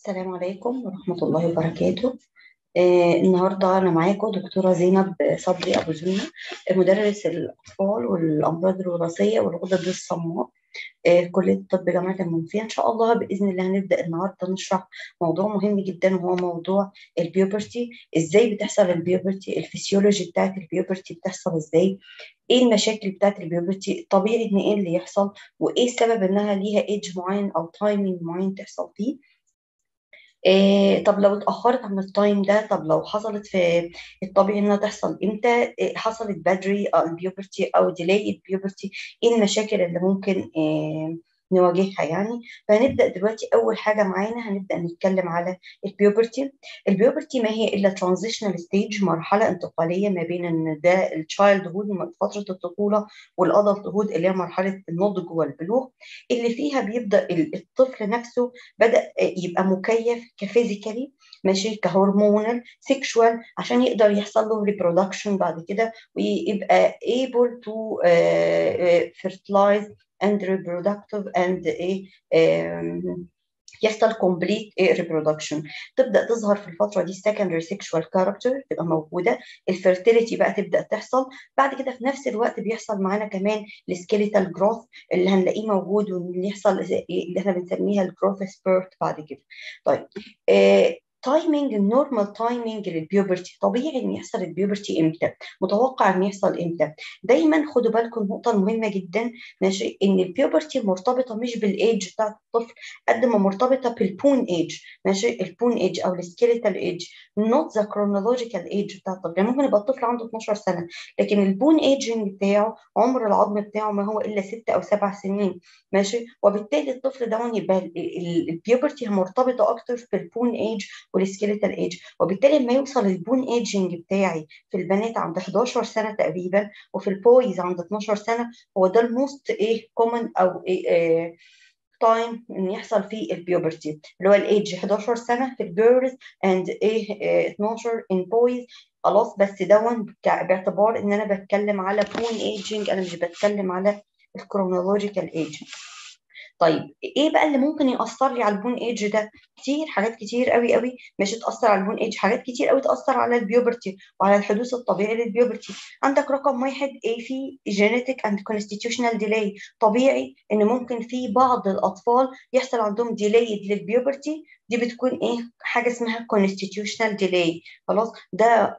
السلام عليكم ورحمة الله وبركاته آه النهاردة أنا معاكم دكتورة زينب صبري أبو زينة مدرس الأطفال والأمراض الوراثية والغدد الصماء آه كلية الطب جامعة المنوفية إن شاء الله بإذن الله هنبدأ النهاردة نشرح موضوع مهم جدا وهو موضوع البيوبرتي إزاي بتحصل البيوبرتي الفسيولوجي بتاعت البيوبرتي بتحصل إزاي ايه المشاكل بتاعت البيوبرتي طبيعي ان ايه اللي يحصل وايه السبب انها ليها ايدج معين او تايمينج معين تحصل فيه إيه طب لو اتأخرت عن التايم ده طب لو حصلت في الطبيعي انها تحصل امتى إيه حصلت بدري البيوبرتي او ديلي البيوبرتي ايه المشاكل اللي ممكن إيه نواجهها يعني فهنبدا دلوقتي اول حاجه معانا هنبدا نتكلم على البيوبرتي البيوبرتي ما هي الا ترانزيشنال ستيج مرحله انتقاليه ما بين ان ده التشايلد هود فتره الطفوله والادلت هود اللي هي مرحله النضج والبلوغ اللي فيها بيبدا الطفل نفسه بدا يبقى مكيف كفيزيكالي ماشي كهرمونال سيكشوال عشان يقدر يحصل له ريبرودكشن بعد كده ويبقى able to uh, fertilize and reproductive and ايه يحصل complete reproduction تبدا تظهر في الفتره دي secondary sexual character تبقى موجوده الفيرتيليتي بقى تبدا تحصل بعد كده في نفس الوقت بيحصل معانا كمان السكيليتال جروث اللي هنلاقيه موجود واللي يحصل اللي احنا بنسميها الجروث سبيرت بعد كده طيب آه تايمينج النورمال تايمينج للبيوبرتي طبيعي ان يحصل البيوبرتي امتى متوقع ان يحصل امتى دايما خدوا بالكم النقطه المهمه جدا ماشي ان البيوبرتي مرتبطه مش بالايدج بتاع الطفل قد ما مرتبطه بالبون ايج ماشي البون ايج او السكيليتال ايج نوت ذا كرونولوجيكال ايج بتاع الطفل يعني ممكن يبقى الطفل عنده 12 سنه لكن البون ايجنج بتاعه عمر العظم بتاعه ما هو الا 6 او 7 سنين ماشي وبالتالي الطفل ده يبقى البيوبرتي مرتبطه اكتر بالبون ايج والسكيليتال ايج وبالتالي لما يوصل البون ايجنج بتاعي في البنات عند 11 سنه تقريبا وفي البويز عند 12 سنه هو ده الموست ايه كومن او إيه, إيه تايم ان يحصل فيه البيوبرتي اللي هو الايدج 11 سنه في الجيرلز اند ايه 12 ان بويز خلاص بس دون باعتبار ان انا بتكلم على بون ايجنج انا مش بتكلم على الكرونولوجيكال ايجنج طيب ايه بقى اللي ممكن ياثر لي على البون ايج ده كتير حاجات كتير قوي قوي مش تاثر على البون ايج حاجات كتير قوي تاثر على البيوبرتي وعلى الحدوث الطبيعي للبيوبرتي عندك رقم واحد ايه في جينيتك اند كونستيتيوشنال ديلاي طبيعي ان ممكن في بعض الاطفال يحصل عندهم ديلاي للبيوبرتي دي بتكون ايه حاجه اسمها كونستيتيوشنال ديلاي خلاص ده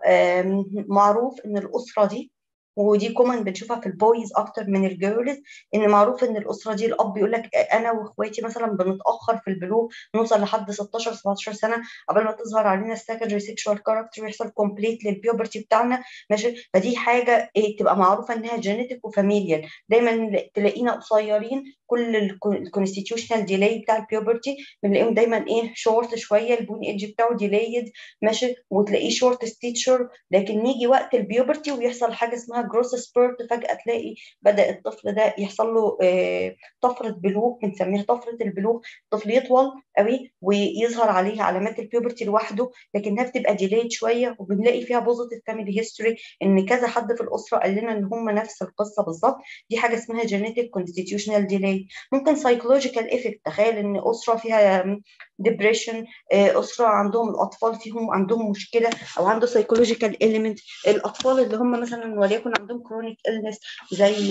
معروف ان الاسره دي ودي كومن بنشوفها في البويز اكتر من الجيرلز ان معروف ان الاسره دي الاب يقول لك انا واخواتي مثلا بنتاخر في البلوغ نوصل لحد 16 17 سنه قبل ما تظهر علينا السكندري سيكشوال كاركتر ويحصل كومبليت للبيوبرتي بتاعنا ماشي فدي حاجه ايه تبقى معروفه انها جينيتك وفاميليال دايما تلاقينا قصيرين كل الكونستيتيوشنال ديلاي بتاع البيوبرتي بنلاقيهم دايما ايه شورت شويه البون ايدج بتاعه ديلايد ماشي وتلاقيه شورت ستيتشر لكن يجي وقت البيوبرتي ويحصل حاجه اسمها جروس سبيرت فجاه تلاقي بدا الطفل ده يحصل له آه طفره بلوغ بنسميها طفره البلوغ الطفل يطول قوي ويظهر عليه علامات البيوبرتي لوحده لكنها بتبقى ديلايد شويه وبنلاقي فيها بوزيتيف فاميلي هيستوري ان كذا حد في الاسره قال لنا ان هم نفس القصه بالظبط دي حاجه اسمها جينيتك كونستيتيوشنال ديلاي ممكن سايكولوجيكال افكت تخيل ان اسره فيها ديبريشن اسره عندهم الاطفال فيهم عندهم مشكله او عنده سايكولوجيكال اليمنت الاطفال اللي هم مثلا وليكن عندهم كرونيك النس زي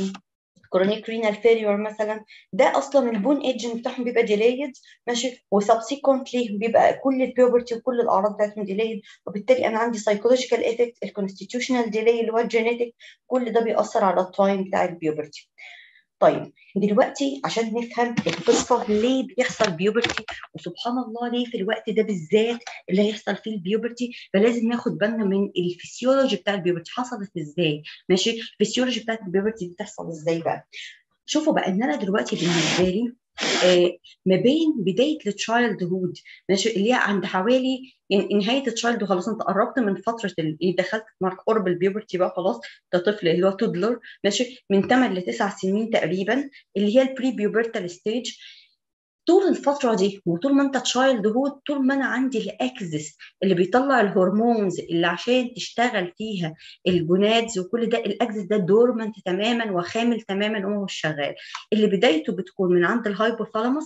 كرونيك رينال فيليور مثلا ده اصلا البون ايجنج بتاعهم بيبقى ديلايد ماشي وسبسيكونتلي بيبقى كل البيوبرتي وكل الاعراض بتاعتهم ديلايد وبالتالي انا عندي سايكولوجيكال افكت الكونستيتيوشنال ديلاي اللي هو الجينيتك كل ده بيأثر على التايم بتاع البيوبرتي طيب دلوقتي عشان نفهم القصه ليه بيحصل بيوبرتي وسبحان الله ليه في الوقت ده بالذات اللي هيحصل فيه البيوبرتي فلازم ناخد بالنا من الفسيولوجي بتاع البيوبرتي حصلت ازاي ماشي الفسيولوجي بتاعت البيوبرتي دي بتحصل ازاي بقى شوفوا بقى ان انا دلوقتي بالنسبه لي آه ما بين بدايه التشايلد هود ماشي اللي هي عند حوالي يعني نهايه التشايلد خلاص انت قربت من فتره اللي دخلت مارك قرب البيوبرتي بقى خلاص ده طفل اللي هو تودلر ماشي من 8 ل 9 سنين تقريبا اللي هي البري بيوبرتال ستيج طول الفترة دي وطول ما انت تشايلد هود طول ما انا عندي الاكسس اللي بيطلع الهرمونز اللي عشان تشتغل فيها الجونادز وكل ده الاكسس ده دورمنت تماما وخامل تماما وهو مش شغال اللي بدايته بتكون من عند الهايبوثالاموس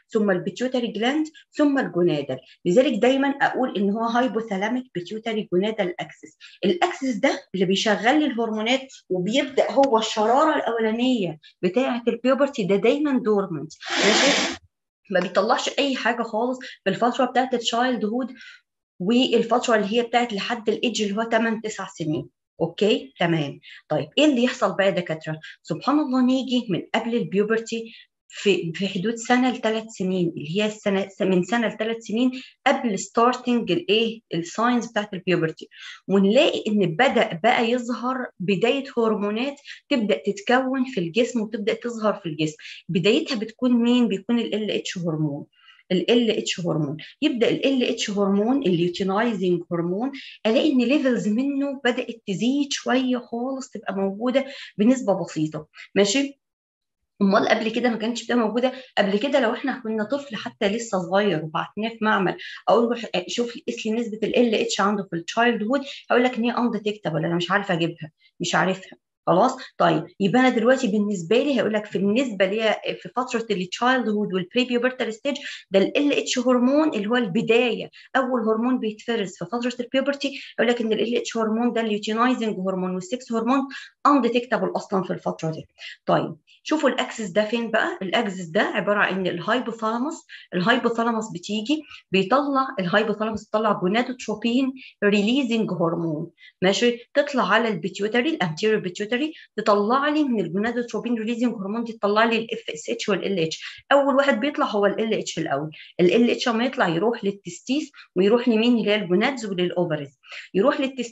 ثم البيتيوتري جلاند ثم الجونادال لذلك دايما اقول ان هو هايبوثالاميك بيتيوتري جونادال اكسس الاكسس ده اللي بيشغل لي الهرمونات وبيبدا هو الشراره الاولانيه بتاعه البيوبرتي ده دايما دورمنت ماشي ما بيطلعش اي حاجه خالص في الفتره بتاعت التشايلد هود والفتره اللي هي بتاعت لحد الايدج اللي هو 8 9 سنين اوكي تمام طيب ايه اللي يحصل بقى يا دكاتره سبحان الله نيجي من قبل البيوبرتي في في حدود سنه لثلاث سنين اللي هي السنه من سنه لثلاث سنين قبل ستارتنج الايه الساينز بتاعت البيوبرتي ونلاقي ان بدا بقى يظهر بدايه هرمونات تبدا تتكون في الجسم وتبدا تظهر في الجسم بدايتها بتكون مين بيكون ال اتش هرمون ال اتش هرمون يبدا ال اتش هرمون اليوتينايزنج هرمون الاقي ان ليفلز منه بدات تزيد شويه خالص تبقى موجوده بنسبه بسيطه ماشي امال قبل كده ما كانتش بتبقى موجوده قبل كده لو احنا كنا طفل حتى لسه صغير وبعتناه في معمل اقول له شوف قيس لي نسبه ال اتش عنده في التشايلد هود هقول لك ان هي انديتكتبل انا مش عارفه اجيبها مش عارفها خلاص طيب يبقى انا دلوقتي بالنسبه لي هيقول لك في النسبه لي في فتره التشايلد هود والبري بيوبرتال ستيج ده ال اتش هرمون اللي هو البدايه اول هرمون بيتفرز في فتره البيوبرتي يقول لك ان ال اتش هرمون ده اليوتينايزنج هرمون والسكس هرمون انديتكتبل اصلا في الفتره دي طيب شوفوا الاكسس ده فين بقى الاكسس ده عباره عن ان الهايبوثالاموس الهايبوثالاموس بتيجي بيطلع الهايبوثالاموس بيطلع جونادوتروبين ريليزنج هرمون ماشي تطلع على البيتيوتري الانتيريور بيتيوتري تطلع لي من الجونادوتروبين ريليزنج هرمون دي تطلع لي الاف اس اتش والال اتش اول واحد بيطلع هو ال اتش الاول ال اتش لما يطلع يروح للتستيس ويروح لمين اللي هي الجونادز وللاوفرز يروح للتس...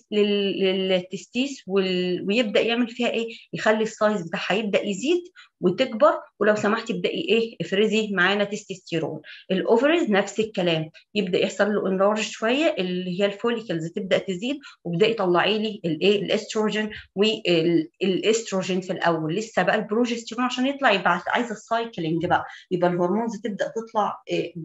للتستيس وال... ويبدا يعمل فيها ايه يخلي السايز بتاعها يبدا يزيد وتكبر ولو سمحتي ابداي ايه افرزي معانا تستوستيرون الاوفرز نفس الكلام يبدا يحصل له انلارج شويه اللي هي الفوليكلز تبدا تزيد وابداي طلعي لي الايه الاستروجين والاستروجين في الاول لسه بقى البروجستيرون عشان يطلع يبقى عايزه السايكلينج بقى يبقى الهرمونز تبدا تطلع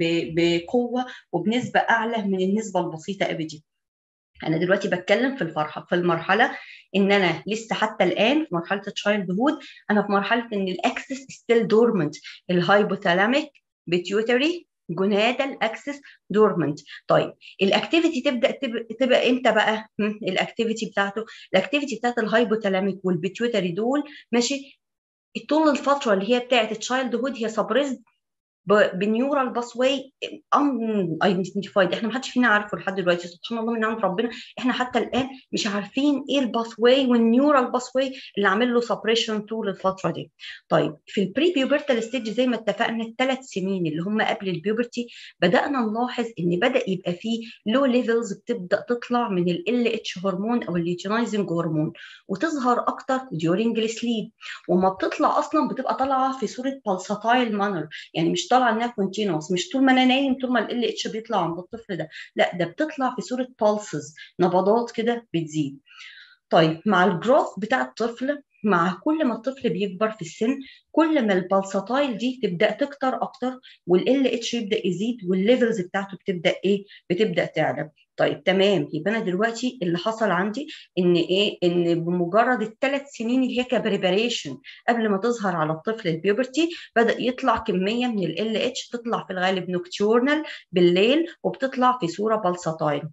بقوه وبنسبه اعلى من النسبه البسيطه ابدي انا دلوقتي بتكلم في الفرحه في المرحله ان انا لسه حتى الان في مرحله التشايلد هود انا في مرحله ان الاكسس ستيل دورمنت الهايبوثالاميك بيتيوتري جونادال اكسس دورمنت طيب الاكتيفيتي تبدا تبقى امتى بقى الاكتيفيتي بتاعته الاكتيفيتي بتاعت الهايبوثالاميك والبيتيوتري دول ماشي طول الفتره اللي هي بتاعت التشايلد هود هي سبريزد بنيورال باس واي ان ايدنتيفايد احنا ما حدش فينا عارفه لحد دلوقتي سبحان الله من عند ربنا احنا حتى الان مش عارفين ايه الباس واي والنيورال باس واي اللي عامل له سبريشن طول الفتره دي طيب في البري بيوبرتال ستيج زي ما اتفقنا الثلاث سنين اللي هم قبل البيوبرتي بدانا نلاحظ ان بدا يبقى فيه لو ليفلز بتبدا تطلع من ال اتش هرمون او الليوتينايزنج هرمون وتظهر اكتر ديورنج السليب وما بتطلع اصلا بتبقى طالعه في صوره بالساتايل مانر يعني مش طالعه انها كونتينوس مش طول ما انا نايم طول ما ال اتش بيطلع عند الطفل ده لا ده بتطلع في صوره بالسز نبضات كده بتزيد طيب مع الجروث بتاع الطفل مع كل ما الطفل بيكبر في السن كل ما البلساتايل دي تبدا تكتر اكتر والال اتش يبدا يزيد والليفلز بتاعته بتبدا ايه بتبدا تعلى طيب تمام يبقى انا دلوقتي اللي حصل عندي ان ايه ان بمجرد الثلاث سنين اللي هي كبريباريشن قبل ما تظهر على الطفل البيوبرتي بدا يطلع كميه من ال اتش تطلع في الغالب نوكتيورنال بالليل وبتطلع في صوره بلساتايل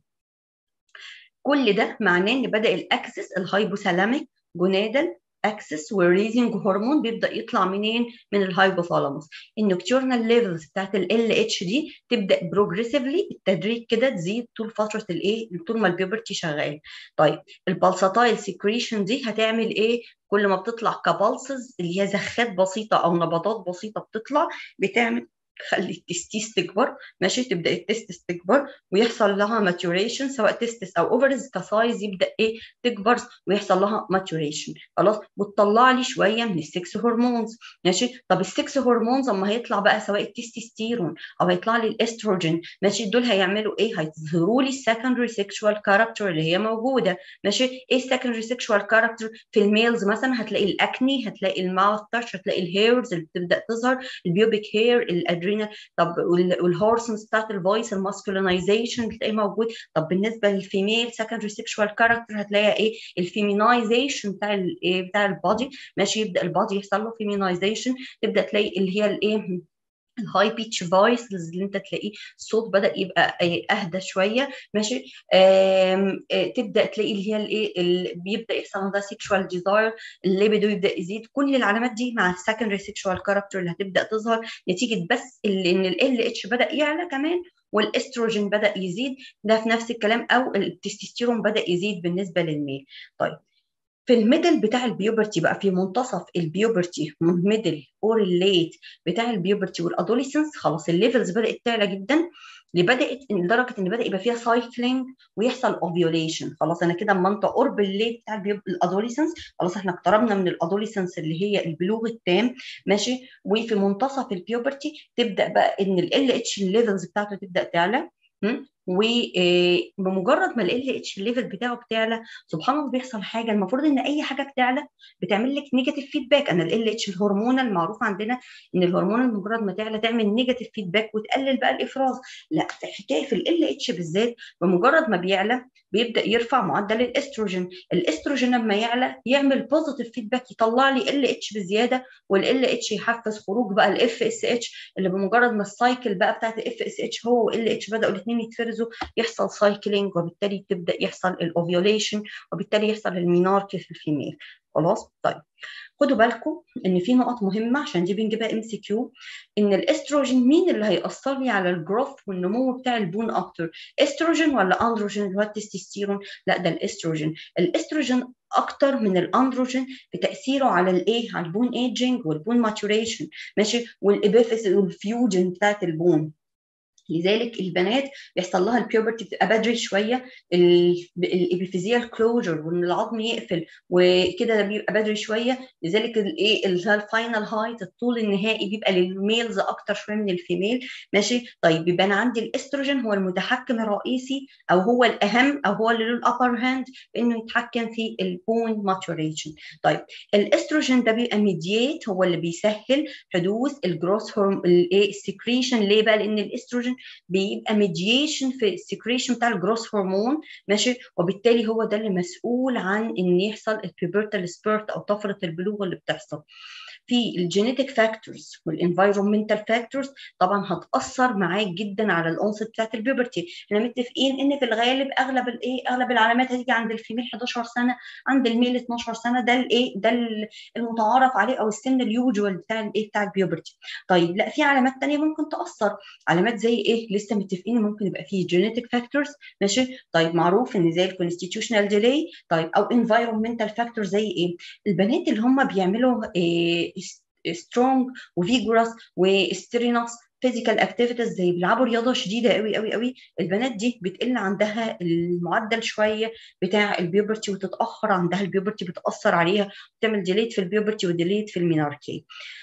كل ده معناه ان بدا الاكسس الهايبوثالاميك جونادال اكسس والريزنج هرمون بيبدا يطلع منين من الهايبوثالاموس النوكتورنال ليفلز بتاعت ال اتش دي تبدا بروجريسيفلي التدريج كده تزيد طول فتره الايه طول ما البيبرتي شغال طيب البلساتايل سكريشن دي هتعمل ايه كل ما بتطلع كبالسز اللي هي زخات بسيطه او نبضات بسيطه بتطلع بتعمل تخلي التستيس تكبر ماشي تبدا التستس تكبر ويحصل لها ماتوريشن سواء تستس او اوفرز كسايز يبدا ايه تكبر ويحصل لها ماتوريشن خلاص وتطلع لي شويه من السكس هرمونز ماشي طب السكس هرمونز اما هيطلع بقى سواء التستوستيرون او هيطلع لي الاستروجين ماشي دول هيعملوا ايه هيظهروا لي السكندري سيكشوال كاركتر اللي هي موجوده ماشي ايه السكندري سيكشوال كاركتر في الميلز مثلا هتلاقي الاكني هتلاقي الماوث تاتش هتلاقي الهيرز اللي بتبدا تظهر البيوبيك هير الادرينال طب والهورسنس بتاعت الفويس الماسكولينايزيشن بتلاقيه موجود طب بالنسبه للفيميل سكندري سيكشوال كاركتر هتلاقيها ايه الفيمينايزيشن بتاع الايه بتاع البادي ماشي يبدا البادي يحصل له فيمينايزيشن تبدا تلاقي اللي هي الايه الهاي بيتش فويس اللي انت تلاقيه الصوت بدا يبقى اهدى شويه ماشي آم آه تبدا تلاقي اللي هي الايه بيبدا يحصل عندها سيكشوال ديزاير الليبيدو يبدا يزيد كل العلامات دي مع السكندري سيكشوال كاركتر اللي هتبدا تظهر نتيجه بس اللي ان ال اتش بدا يعلى كمان والاستروجين بدا يزيد ده في نفس الكلام او التستوستيرون بدا يزيد بالنسبه للميل طيب في الميدل بتاع البيوبرتي بقى في منتصف البيوبرتي ميدل اور الليت بتاع البيوبرتي والادوليسنس خلاص الليفلز بدات تعلى جدا لبدات لدرجه ان بدا يبقى فيها سايكلينج ويحصل اوفيوليشن خلاص انا كده اما انت قرب الليت بتاع الادوليسنس خلاص احنا اقتربنا من الادوليسنس اللي هي البلوغ التام ماشي وفي منتصف البيوبرتي تبدا بقى ان ال اتش الليفلز بتاعته تبدا تعلى وبمجرد ما ال اتش الليفل بتاعه بتعلى سبحان الله بيحصل حاجه المفروض ان اي حاجه بتعلى بتعمل لك نيجاتيف فيدباك انا ال اتش الهرمون المعروف عندنا ان الهرمون مجرد ما تعلى تعمل نيجاتيف فيدباك وتقلل بقى الافراز لا في حكايه في ال اتش بالذات بمجرد ما بيعلى بيبدا يرفع معدل الاستروجين الاستروجين لما يعلى يعمل بوزيتيف فيدباك يطلع لي ال اتش بزياده والال اتش يحفز خروج بقى الاف اس اتش اللي بمجرد ما السايكل بقى بتاعت الاف اس اتش هو وال اتش بداوا الاثنين يتفرزوا يحصل سايكلينج وبالتالي تبدا يحصل الاوفيوليشن وبالتالي يحصل الميناركي في الفيميل خلاص طيب خدوا بالكم ان في نقط مهمه عشان دي بنجيبها ام سي كيو ان الاستروجين مين اللي هيأثر لي على الجروث والنمو بتاع البون اكتر استروجين ولا اندروجين اللي هو التستوستيرون لا ده الاستروجين الاستروجين اكتر من الاندروجين بتاثيره على الايه على البون ايجينج والبون ماتوريشن ماشي والابيفيس والفيوجن بتاعت البون لذلك البنات بيحصل لها البيوبرتي بتبقى بدري شويه الابيفيزيال كلوجر وان العظم يقفل وكده ده بيبقى بدري شويه لذلك الايه الفاينل هايت الطول النهائي بيبقى للميلز اكتر شويه من الفيميل ماشي طيب يبقى انا عندي الاستروجين هو المتحكم الرئيسي او هو الاهم او هو اللي له الابر هاند انه يتحكم في البون ماتوريشن طيب الاستروجين ده بيبقى ميديات هو اللي بيسهل حدوث الجروث هرم الايه السكريشن ليه بقى لان الاستروجين بيبقى ميديشن في السكريشن بتاع الجروث هرمون ماشي وبالتالي هو ده اللي مسؤول عن ان يحصل البيبرتال سبيرت او طفره البلوغ اللي بتحصل في الجينيتك فاكتورز والانفايرمنتال فاكتورز طبعا هتاثر معاك جدا على الانست بتاعت البيبرتي احنا متفقين ان في الغالب اغلب الايه اغلب العلامات هتيجي عند الفيميل 11 سنه عند الميل 12 سنه ده الايه ده المتعارف عليه او السن اليوجوال بتاع الايه بتاع البيوبرتي طيب لا في علامات ثانيه ممكن تاثر علامات زي ايه لسه متفقين ممكن يبقى فيه جينيتك فاكتورز ماشي طيب معروف ان زي الكونستيتيوشنال ديلي طيب او انفايرمنتال فاكتور زي ايه البنات اللي هم بيعملوا إيه سترونج وفيجورس وسترينوس فيزيكال اكتيفيتيز زي بيلعبوا رياضه شديده قوي قوي قوي البنات دي بتقل عندها المعدل شويه بتاع البيوبرتي وتتاخر عندها البيوبرتي بتاثر عليها وتعمل ديليت في البيوبرتي وديليت في الميناركي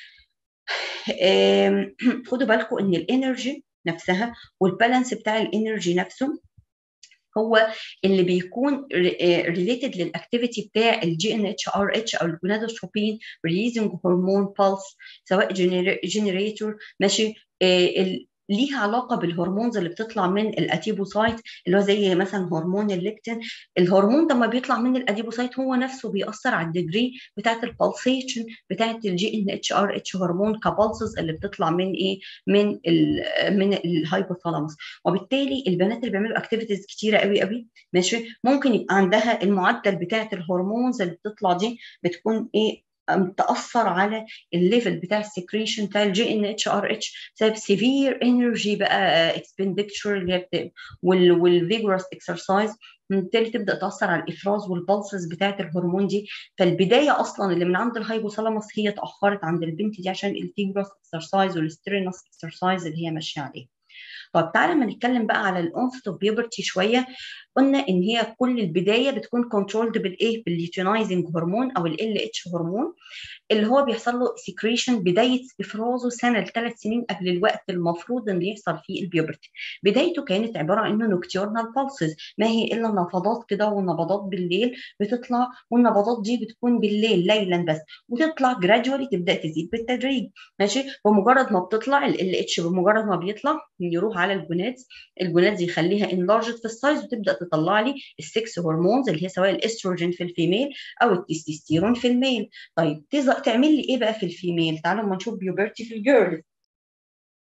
خدوا بالكم ان الانرجي نفسها والبالانس بتاع الانرجي نفسه هو اللي بيكون ريليتد للاكتيفيتي بتاع الجي ان اتش ار اتش او الجونادوتروبين ريليزنج هرمون بالس سواء جنريتور ماشي ليها علاقه بالهرمونز اللي بتطلع من الاتيبوسايت اللي هو زي مثلا هرمون الليكتين الهرمون لما بيطلع من الاديبوسايت هو نفسه بيأثر على الديجري بتاعت البلسيشن بتاعت الجي ان اتش ار اتش هرمون كبلسز اللي بتطلع من ايه من ال من الهايبوثالاموس وبالتالي البنات اللي بيعملوا اكتيفيتيز كتيره قوي قوي ماشي ممكن يبقى عندها المعدل بتاعت الهرمونز اللي بتطلع دي بتكون ايه تاثر على الليفل بتاع السكريشن بتاع الجي ان اتش ار اتش بسبب سيفير انرجي بقى اكسبندكتشر اللي هي والفيجورس اكسرسايز بالتالي تبدا تاثر على الافراز والبلسز بتاعه الهرمون دي فالبدايه اصلا اللي من عند الهايبوثالاموس هي اتاخرت عند البنت دي عشان الفيجورس اكسرسايز والسترينوس اكسرسايز اللي هي ماشيه عليه طب تعالى ما نتكلم بقى على الانست اوف بيوبرتي شويه قلنا ان هي كل البدايه بتكون كنترولد بالايه بالليوتينايزنج هرمون او ال اتش هرمون اللي هو بيحصل له سكريشن بدايه افرازه سنه لثلاث سنين قبل الوقت المفروض ان يحصل فيه البيوبرتي بدايته كانت عباره عن انه نوكتيورنال بالسز ما هي الا نفضات كده ونبضات بالليل بتطلع والنبضات دي بتكون بالليل ليلا بس وتطلع جرادولي تبدا تزيد بالتدريج ماشي بمجرد ما بتطلع ال اتش بمجرد ما بيطلع يروح على الجونادز الجونادز يخليها انلارجت في السايز وتبدا تطلع لي السكس هرمونز اللي هي سواء الاستروجين في الفيميل او التستوستيرون في الميل طيب تعمل لي ايه بقى في الفيميل تعالوا اما نشوف بيوبرتي في الجيرل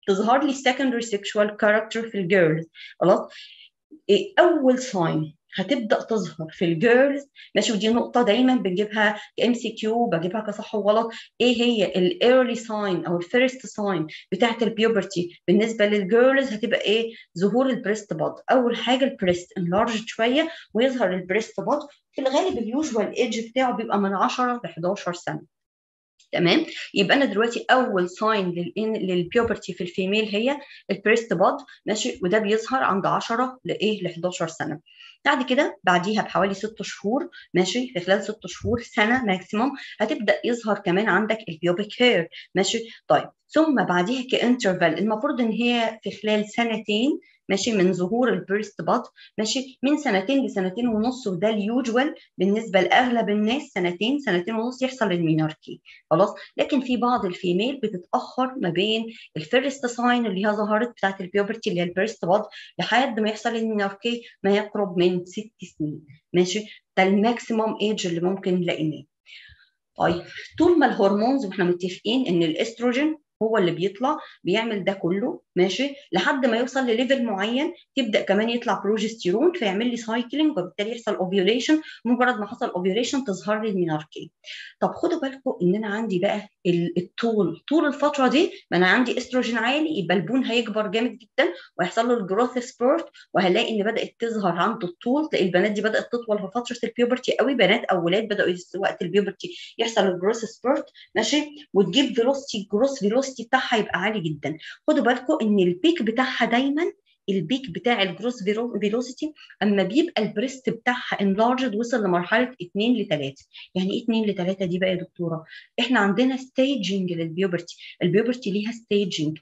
تظهر لي secondary sexual character في الجيرلز خلاص إيه اول ساين هتبدا تظهر في الجيرلز ماشي ودي نقطه دايما بنجيبها ام سي كيو بجيبها كصح وغلط ايه هي الايرلي ساين او الفيرست ساين بتاعه البيوبرتي بالنسبه للجيرلز هتبقى ايه ظهور البريست باد اول حاجه البريست انلارج شويه ويظهر البريست باد في الغالب اليوجوال ايدج بتاعه بيبقى من 10 ل 11 سنه تمام يبقى انا دلوقتي اول ساين للبيوبرتي في الفيميل هي البريست باد ماشي وده بيظهر عند 10 لايه ل 11 سنه بعد كده بعديها بحوالي 6 شهور ماشي في خلال 6 شهور سنه ماكسيموم هتبدا يظهر كمان عندك البيوبيك هير ماشي طيب ثم بعديها كانترفال المفروض ان هي في خلال سنتين ماشي من ظهور البيرست باد ماشي من سنتين لسنتين ونص وده اليوجوال بالنسبه لاغلب الناس سنتين سنتين ونص يحصل الميناركي خلاص لكن في بعض الفيميل بتتاخر ما بين الفيرست ساين اللي هي ظهرت بتاعت البيوبرتي اللي هي البيرست باد لحد ما يحصل الميناركي ما يقرب من ست سنين ماشي ده الماكسيموم ايج اللي ممكن نلاقيه طيب طول ما الهرمونز واحنا متفقين ان الاستروجين هو اللي بيطلع بيعمل ده كله ماشي لحد ما يوصل لليفل معين تبدا كمان يطلع بروجستيرون فيعمل لي سايكلينج وبالتالي يحصل اوفيوليشن مجرد ما حصل اوفيوليشن تظهر لي الميناركي طب خدوا بالكم ان انا عندي بقى الطول طول الفتره دي ما انا عندي استروجين عالي يبقى البون هيكبر جامد جدا ويحصل له الجروث سبورت وهلاقي ان بدات تظهر عنده الطول تلاقي البنات دي بدات تطول في فتره البيوبرتي قوي بنات او ولاد بداوا وقت البيوبرتي يحصل الجروث سبورت ماشي وتجيب فيلوستي الجروث فيلوستي بتاعها يبقى عالي جدا خدوا بالكم ان البيك بتاعها دايما البيك بتاع الجروس فيلوسيتي اما بيبقى البريست بتاعها انلارجد وصل لمرحله 2 ل 3 يعني ايه 2 ل 3 دي بقى يا دكتوره احنا عندنا ستيجنج للبيوبرتي البيوبرتي ليها ستيجنج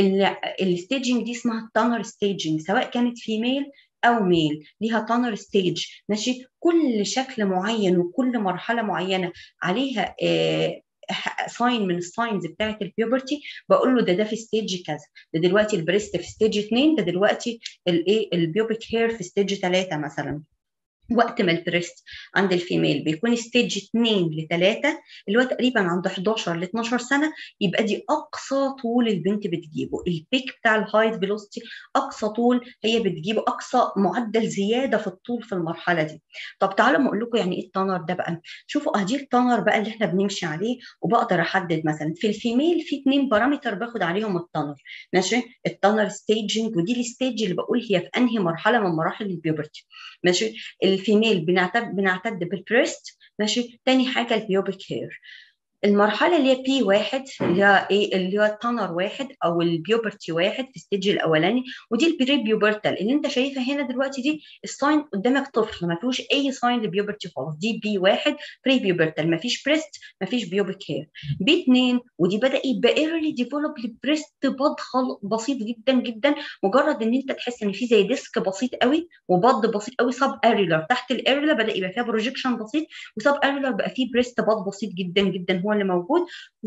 الستيجنج دي اسمها تانر ستيجنج سواء كانت فيميل او ميل ليها تانر ستيج ماشي كل شكل معين وكل مرحله معينه عليها آه ساين من الساينز بتاعه البيوبرتي بقول له ده ده في ستيج كذا ده دلوقتي البريست في ستيج 2 ده دلوقتي الايه البيوبيك هير في ستيج 3 مثلا وقت ما البريست عند الفيميل بيكون ستيج 2 ل 3 اللي هو تقريبا عند 11 ل 12 سنه يبقى دي اقصى طول البنت بتجيبه البيك بتاع الهايت فيلوسيتي اقصى طول هي بتجيبه اقصى معدل زياده في الطول في المرحله دي طب تعالوا اقول لكم يعني ايه التانر ده بقى شوفوا ادي التانر بقى اللي احنا بنمشي عليه وبقدر احدد مثلا في الفيميل في اثنين بارامتر باخد عليهم التانر ماشي التانر ستيجنج ودي الستيج اللي بقول هي في انهي مرحله من مراحل البيوبرتي ماشي الفيميل بنعتد بنعتد بالبريست ماشي تاني حاجه البيوبيك هير المرحله اللي هي بي واحد اللي هي ايه اللي هو التانر واحد او البيوبرتي واحد في الستيج الاولاني ودي البري بيوبرتال اللي انت شايفها هنا دلوقتي دي الساين قدامك طفل ما فيهوش اي ساين لبيوبرتي خالص دي بي واحد بري بيوبرتال ما فيش بريست ما فيش بيوبيك هير بي اثنين ودي بدا يبقى ايرلي ديفلوب البريست باد بسيط جدا جدا مجرد ان انت تحس ان في زي ديسك بسيط قوي وبض بسيط قوي سب اريلر تحت الاريلر بدا يبقى فيها بروجيكشن بسيط وسب اريلر بقى فيه بريست باد بسيط جدا جدا هو اللي موجود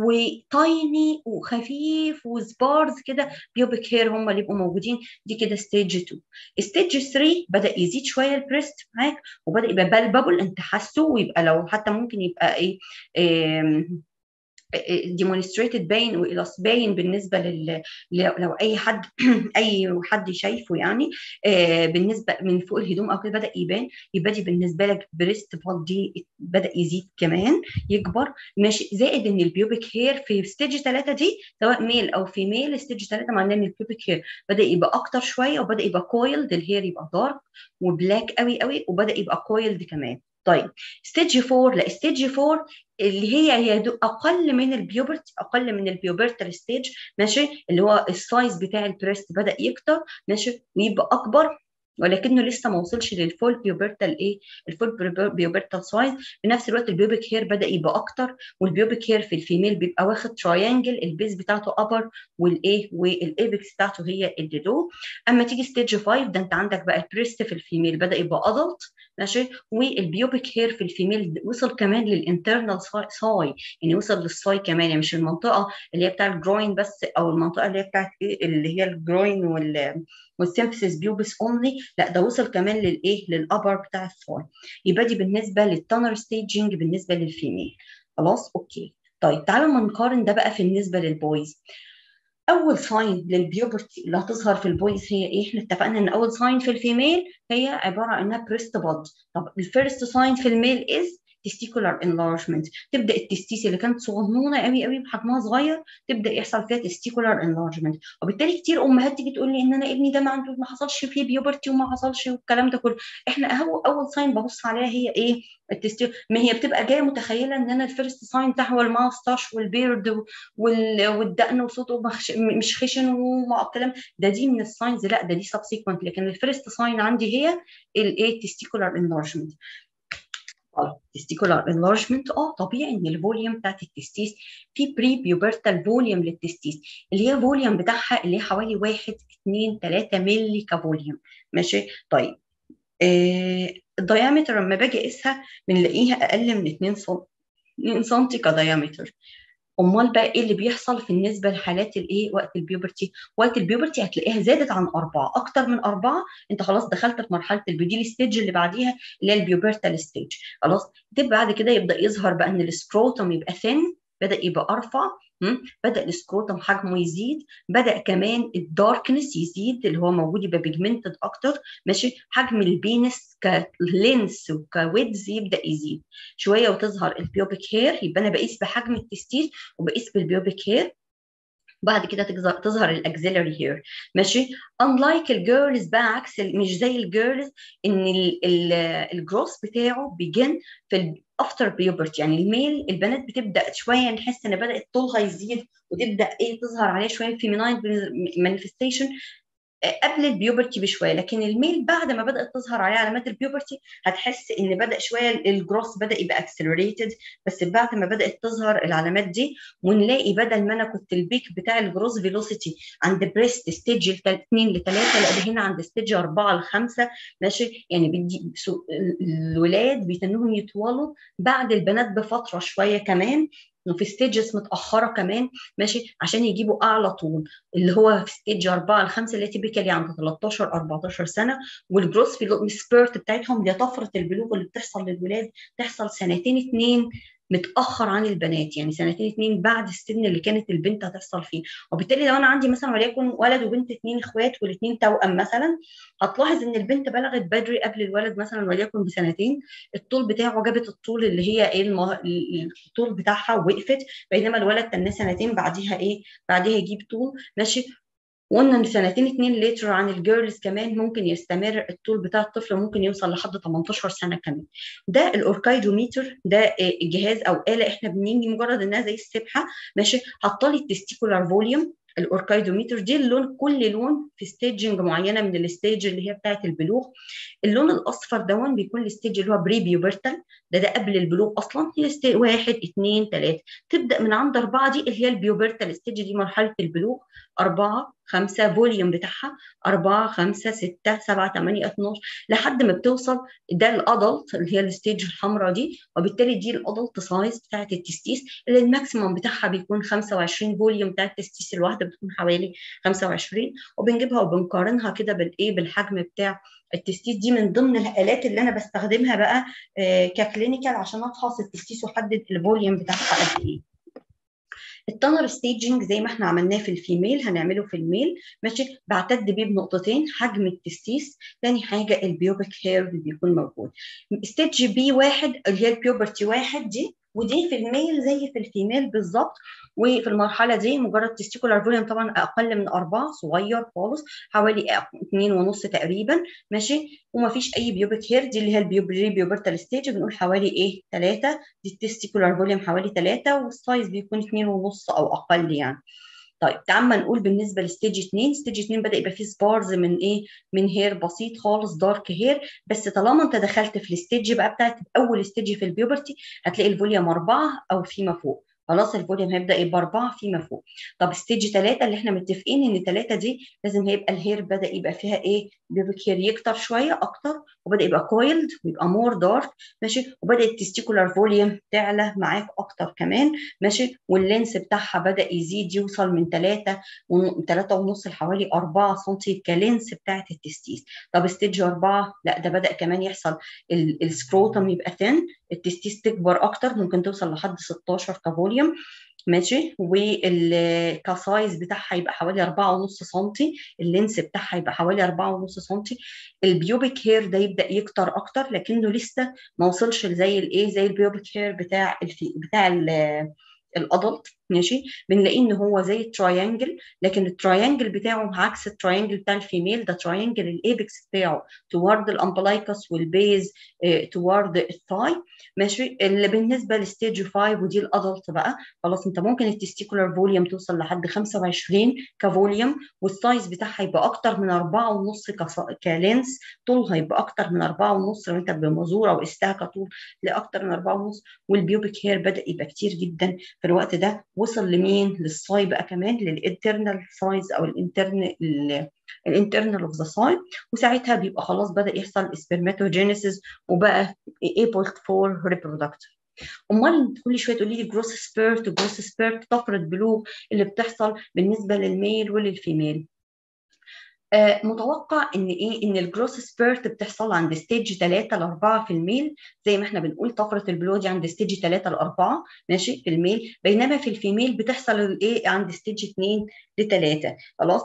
وتايني وخفيف وسبارز كده بيوبك هير هم اللي يبقوا موجودين دي كده ستيج 2 ستيج 3 بدا يزيد شويه البريست معاك وبدا يبقى بالبابل انت حاسه ويبقى لو حتى ممكن يبقى ايه, إيه ديمونستريتد باين والاس باين بالنسبه لل لو اي حد اي حد شايفه يعني آه بالنسبه من فوق الهدوم او كده بدا يبان يبقى دي بالنسبه لك بريست باد دي بدا يزيد كمان يكبر ماشي زائد ان البيوبيك هير في ستيج 3 دي سواء ميل او فيميل ستيج 3 معناه ان البيوبيك هير بدا يبقى اكتر شويه وبدا يبقى كويلد الهير يبقى دارك وبلاك قوي قوي وبدا يبقى كويلد كمان طيب ستيج 4 لا ستيج 4 اللي هي هي اقل من البيوبرت اقل من البيوبرتال ستيج ماشي اللي هو السايز بتاع البريست بدا يكتر ماشي ويبقى اكبر ولكنه لسه ما وصلش للفول بيوبرتال ايه الفول بيوبرتال سايز في نفس الوقت البيوبيك هير بدا يبقى اكتر والبيوبيك هير في الفيميل بيبقى واخد تراينجل البيز بتاعته ابر والايه والايبكس بتاعته هي اللي لو اما تيجي ستيج 5 ده انت عندك بقى البريست في الفيميل بدا يبقى ادلت ماشي والبيوبيك هير في الفيميل وصل كمان للانترنال ساي يعني وصل للساي كمان يعني مش المنطقه اللي هي بتاع الجروين بس او المنطقه اللي هي بتاعت ايه اللي هي الجروين وال والسيمفيسيس بيوبس اونلي لا ده وصل كمان للايه للابر بتاع الثاي يبقى دي بالنسبه للتانر ستيجنج بالنسبه للفيميل خلاص اوكي طيب تعالوا ما نقارن ده بقى في بالنسبه للبويز اول ساين للبيوبرتي اللي هتظهر في البويز هي ايه احنا اتفقنا ان اول ساين في الفيميل هي عباره عن انها بريست باد طب الفيرست ساين في الميل از تستيكولار انلارجمنت تبدا التستيس اللي كانت صغنونه قوي قوي بحجمها صغير تبدا يحصل فيها تستيكولار انلارجمنت وبالتالي كتير امهات تيجي تقول لي ان انا ابني ده ما عنده ما حصلش فيه بيوبرتي وما حصلش والكلام ده كله احنا اهو اول ساين ببص عليها هي ايه التستي ما هي بتبقى جايه متخيله ان انا الفيرست ساين بتاعها هو الماستاش والبيرد والدقن وصوته مش خشن والكلام ده دي من الساينز لا ده دي سبسيكونت لكن الفيرست ساين عندي هي الايه تستيكولار انلارجمنت تستيكولار انلارجمنت اه طبيعي ان الفوليوم بتاعت التستيس في بري بيوبرتال فوليوم للتستيس اللي هي الفوليوم بتاعها اللي هي حوالي 1 2 3 مللي كفوليوم ماشي طيب آه الدايمتر لما باجي اقيسها بنلاقيها اقل من 2 سم 2 سم كدايمتر امال بقى ايه اللي بيحصل في النسبه لحالات الايه وقت البيوبرتي وقت البيوبرتي هتلاقيها زادت عن أربعة اكتر من أربعة انت خلاص دخلت في مرحله البديل ستيج اللي بعديها اللي هي البيوبرتال ستيج خلاص تبقى بعد كده يبدا يظهر بقى ان السكروتوم يبقى ثين بدا يبقى ارفع بدا السكروتم حجمه يزيد بدا كمان الداركنس يزيد اللي هو موجود يبقى بيجمنتد اكتر ماشي حجم البينس كلينس وكويدز يبدا يزيد شويه وتظهر البيوبيك هير يبقى انا بقيس بحجم التستيل وبقيس بالبيوبيك هير بعد كده تظهر الاكسلري هير ماشي unlike الجيرلز بقى عكس مش زي الجيرلز ان الجروس بتاعه بيجن في افتر بيوبرتي يعني الميل البنات بتبدا شويه نحس ان بدات طولها يزيد وتبدا ايه تظهر عليه شويه فيميناين مانيفستيشن قبل البيوبرتي بشويه لكن الميل بعد ما بدات تظهر عليه علامات البيوبرتي هتحس ان بدا شويه الجروس بدا يبقى اكسلريتد بس بعد ما بدات تظهر العلامات دي ونلاقي بدل ما انا كنت البيك بتاع الجروس فيلوسيتي عند بريست ستيج 2 ل 3 لا هنا عند ستيج 4 ل 5 ماشي يعني بدي الولاد بيتنهم يطولوا بعد البنات بفتره شويه كمان وفي ستيجز متاخره كمان ماشي عشان يجيبوا اعلى طول اللي هو في ستيج 4 ل 5 اللي تيبيكالي عند 13 14 سنه والجروس في سبيرت بتاعتهم اللي طفره البلوغ اللي بتحصل للولاد تحصل سنتين اثنين متاخر عن البنات يعني سنتين اتنين بعد السن اللي كانت البنت هتحصل فيه وبالتالي لو انا عندي مثلا وليكن ولد وبنت اتنين اخوات والاثنين توأم مثلا هتلاحظ ان البنت بلغت بدري قبل الولد مثلا وليكن بسنتين الطول بتاعه جابت الطول اللي هي ايه المه... الطول بتاعها وقفت بينما الولد تناه سنتين بعديها ايه بعديها يجيب طول ماشي وقلنا ان سنتين اتنين ليتر عن الجيرلز كمان ممكن يستمر الطول بتاع الطفل ممكن يوصل لحد 18 سنه كمان ده الاوركايدوميتر ده جهاز او اله احنا بنيجي مجرد انها زي السبحه ماشي حاطه لي التستيكولار فوليوم الاوركايدوميتر دي اللون كل لون في ستيجنج معينه من الستيج اللي هي بتاعه البلوغ اللون الاصفر دون بيكون الستيج اللي هو بري بيوبرتال ده ده قبل البلوغ اصلا هي ستيج واحد اثنين ثلاثه تبدا من عند اربعه دي اللي هي البيوبرتال ستيج دي مرحله البلوغ اربعه خمسة فوليوم بتاعها أربعة خمسة ستة سبعة ثمانية 12 لحد ما بتوصل ده الأدلت اللي هي الستيج الحمراء دي وبالتالي دي الأدلت سايز بتاعت التستيس اللي الماكسيموم بتاعها بيكون 25 فوليوم بتاع التستيس الواحدة بتكون حوالي 25 وبنجيبها وبنقارنها كده بالإيه بالحجم بتاع التستيس دي من ضمن الآلات اللي أنا بستخدمها بقى آه ككلينيكال عشان أفحص التستيس وأحدد الفوليوم بتاعها قد إيه التانر ستيجنج زي ما احنا عملناه في الفيميل هنعمله في الميل ماشي بعتد بيه بنقطتين حجم التستيس ثاني حاجه البيوبك هير اللي بيكون موجود ستيج بي واحد اللي هي البيوبرتي واحد دي ودي في الميل زي في الفيميل بالظبط وفي المرحله دي مجرد تستيكولار فوليوم طبعا اقل من اربعه صغير خالص حوالي اثنين ونص تقريبا ماشي وما فيش اي بيوبك هير دي اللي هي البيوبري بيوبرتال ستيج بنقول حوالي ايه ثلاثه دي التستيكولار فوليوم حوالي ثلاثه والسايز بيكون اثنين ونص او اقل يعني طيب تعال نقول بالنسبه لستيج 2 ستيج 2 بدا يبقى فيه سبارز من ايه من هير بسيط خالص دارك هير بس طالما انت دخلت في الستيج بقى بتاعت اول ستيج في البيوبرتي هتلاقي الفوليوم اربعه او فيما فوق خلاص الفوليوم هيبدا يبقى اربعه فيما فوق طب ستيج ثلاثه اللي احنا متفقين ان ثلاثه دي لازم هيبقى الهير بدا يبقى فيها ايه بيبقى هير يكتر شويه اكتر وبدا يبقى كويلد ويبقى مور دارك ماشي وبدا التستيكولار فوليوم تعلى معاك اكتر كمان ماشي واللينس بتاعها بدا يزيد يوصل من 3 3 ونص لحوالي 4 سم كلينس بتاعت التستيس طب ستيج 4 لا ده بدا كمان يحصل السكروتم يبقى ثين التستيس تكبر اكتر ممكن توصل لحد 16 كفوليوم ماشي والكسايز بتاعها يبقى حوالي 4.5 سم اللينس بتاعها يبقى حوالي 4.5 سم البيوبيك هير ده يبدا يكتر اكتر لكنه لسه ما وصلش زي الايه زي البيوبيك هير بتاع الفي بتاع الادلت ماشي بنلاقيه ان هو زي التراينجل لكن التراينجل بتاعه عكس التراينجل بتاع الفيميل ده تراينجل الايبكس بتاعه توارد الامبلايكس والبيز توارد الثاي ماشي اللي بالنسبه لستيج 5 ودي الادلت بقى خلاص انت ممكن التستيكولار فوليوم توصل لحد 25 كفوليوم والسايز بتاعها يبقى اكتر من 4.5 كلينس طولها يبقى اكتر من 4.5 لو انت بمزوره وقستها كطول لاكتر من 4.5 والبيوبيك هير بدا يبقى كتير جدا في الوقت ده وصل لمين للصاي بقى كمان للانترنال سايز او الانترنال الانترنال اوف ذا ساي وساعتها بيبقى خلاص بدا يحصل سبرماتوجينيسيس وبقى ايبل فور ريبرودكتيف امال كل شويه تقولي لي جروس سبيرت جروس سبيرت طفره بلوغ اللي بتحصل بالنسبه للميل وللفيميل آه متوقع ان ايه ان الجروس سبيرت بتحصل عند ستيج 3 ل 4 في الميل زي ما احنا بنقول طفره البلوغ دي عند ستيج 3 ل 4 ماشي في الميل بينما في الفيميل بتحصل الايه عند ستيج 2 ل 3 خلاص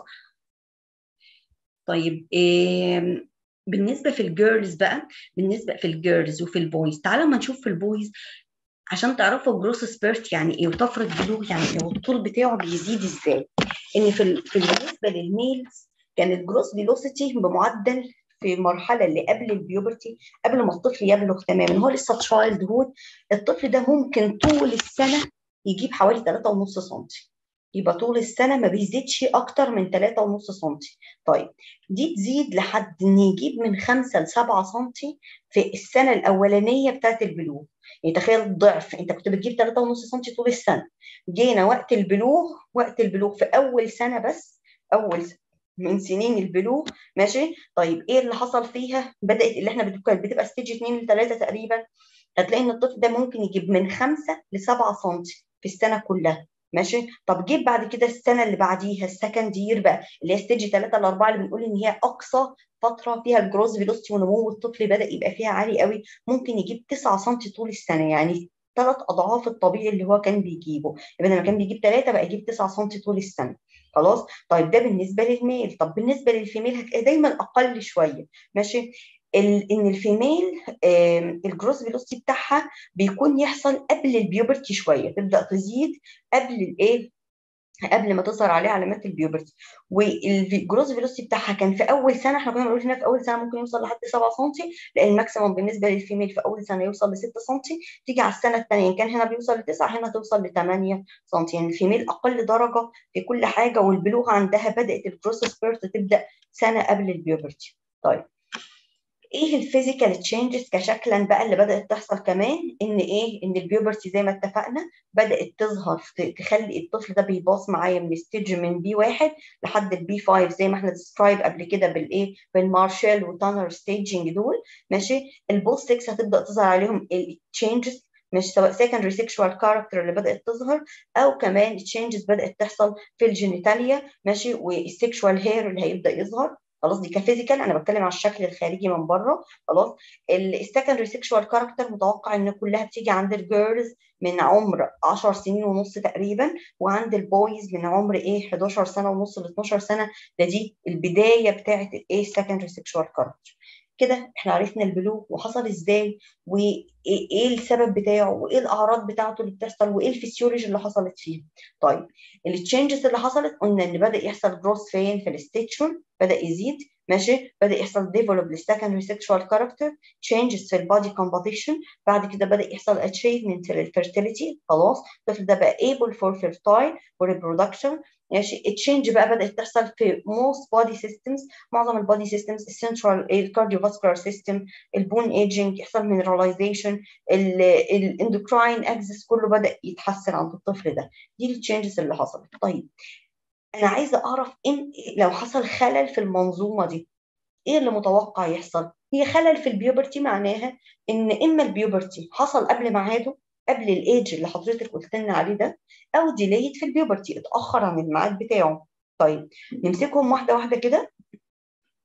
طيب إيه بالنسبه في الجيرلز بقى بالنسبه في الجيرلز وفي البويز تعالوا ما نشوف في البويز عشان تعرفوا الجروس سبيرت يعني ايه وطفره بلوغ يعني ايه والطول بتاعه بيزيد ازاي ان في في بالنسبه للميلز كان الجروس فيلوسيتي بمعدل في المرحله اللي قبل البيوبرتي قبل ما الطفل يبلغ تماما هو لسه تشايلد هود الطفل ده ممكن طول السنه يجيب حوالي 3.5 سم يبقى طول السنه ما بيزيدش اكتر من 3.5 سم طيب دي تزيد لحد ان يجيب من 5 ل 7 سم في السنه الاولانيه بتاعت البلوغ يعني تخيل الضعف انت كنت بتجيب 3.5 سم طول السنه جينا وقت البلوغ وقت البلوغ في اول سنه بس اول سنة. من سنين البلوغ ماشي طيب ايه اللي حصل فيها بدات اللي احنا بتبقى ستيج 2 ل 3 تقريبا هتلاقي ان الطفل ده ممكن يجيب من 5 ل 7 سم في السنه كلها ماشي طب جيب بعد كده السنه اللي بعديها السكند يير بقى اللي هي ستيج 3 ل 4 اللي بنقول ان هي اقصى فتره فيها الجروز فيلوسيتي ونمو الطفل بدا يبقى فيها عالي قوي ممكن يجيب 9 سم طول السنه يعني ثلاث اضعاف الطبيعي اللي هو كان بيجيبه يبقى لما كان بيجيب 3 بقى يجيب 9 سم طول السنه خلاص طيب ده بالنسبه للميل طب بالنسبه للفيميل هتلاقي دايما اقل شويه ماشي ان الفيميل الجروس فيلوسيتي بتاعها بيكون يحصل قبل البيوبرتي شويه تبدا تزيد قبل الايه قبل ما تظهر عليه علامات البيوبرتي والجروس فيلوسيتي بتاعها كان في اول سنه احنا كنا بنقول هنا في اول سنه ممكن يوصل لحد 7 سم لان الماكسيموم بالنسبه للفيميل في اول سنه يوصل ل 6 سم تيجي على السنه الثانيه كان هنا بيوصل ل 9 هنا توصل ل 8 سم يعني الفيميل اقل درجه في كل حاجه والبلوغ عندها بدات الجروس سبيرت تبدا سنه قبل البيوبرتي طيب ايه الفيزيكال تشينجز كشكلا بقى اللي بدات تحصل كمان ان ايه ان البيوبرتي زي ما اتفقنا بدات تظهر تخلي الطفل ده بيباص معايا من ستيج من بي واحد لحد البي 5 زي ما احنا ديسكرايب قبل كده بالايه بالمارشال وتانر ستيجنج دول ماشي البوست 6 هتبدا تظهر عليهم التشينجز مش سواء secondary sexual character اللي بدات تظهر او كمان تشينجز بدات تحصل في الجينيتاليا ماشي والسexual هير اللي هيبدا يظهر خلاص دي كفيزيكال انا بتكلم على الشكل الخارجي من بره خلاص السكندري سيكشوال كاركتر متوقع ان كلها بتيجي عند الجيرلز من عمر 10 سنين ونص تقريبا وعند البويز من عمر ايه 11 سنه ونص ل 12 سنه ده دي البدايه بتاعه الايه سكندري سيكشوال كاركتر كده احنا عرفنا البلوغ وحصل ازاي وايه السبب بتاعه وايه الاعراض بتاعته اللي بتحصل وايه الفسيولوجي اللي حصلت فيه طيب التشينجز اللي حصلت قلنا ان بدا يحصل جروث فين في الستيتشر بدا يزيد ماشي بدا يحصل ديفلوب للسكندري سيكشوال كاركتر تشينجز في البادي كومبوزيشن بعد كده بدا يحصل اتشيفمنت للفيرتيليتي خلاص الطفل ده بقى able for fertile وريبرودكشن ماشي التشينج بقى بدات تحصل في موست بودي سيستمز معظم البودي سيستمز السنترال الكارديوفاسكولار سيستم البون ايجنج يحصل مينراليزيشن الاندوكراين اكسس كله بدا يتحسن عند الطفل ده دي التشينجز اللي حصلت طيب انا عايزه اعرف ان لو حصل خلل في المنظومه دي ايه اللي متوقع يحصل هي خلل في البيوبرتي معناها ان اما البيوبرتي حصل قبل ميعاده قبل الايدج اللي حضرتك قلت لنا عليه ده او ديليت في البيوبرتي اتاخر عن الميعاد بتاعه طيب نمسكهم واحده واحده كده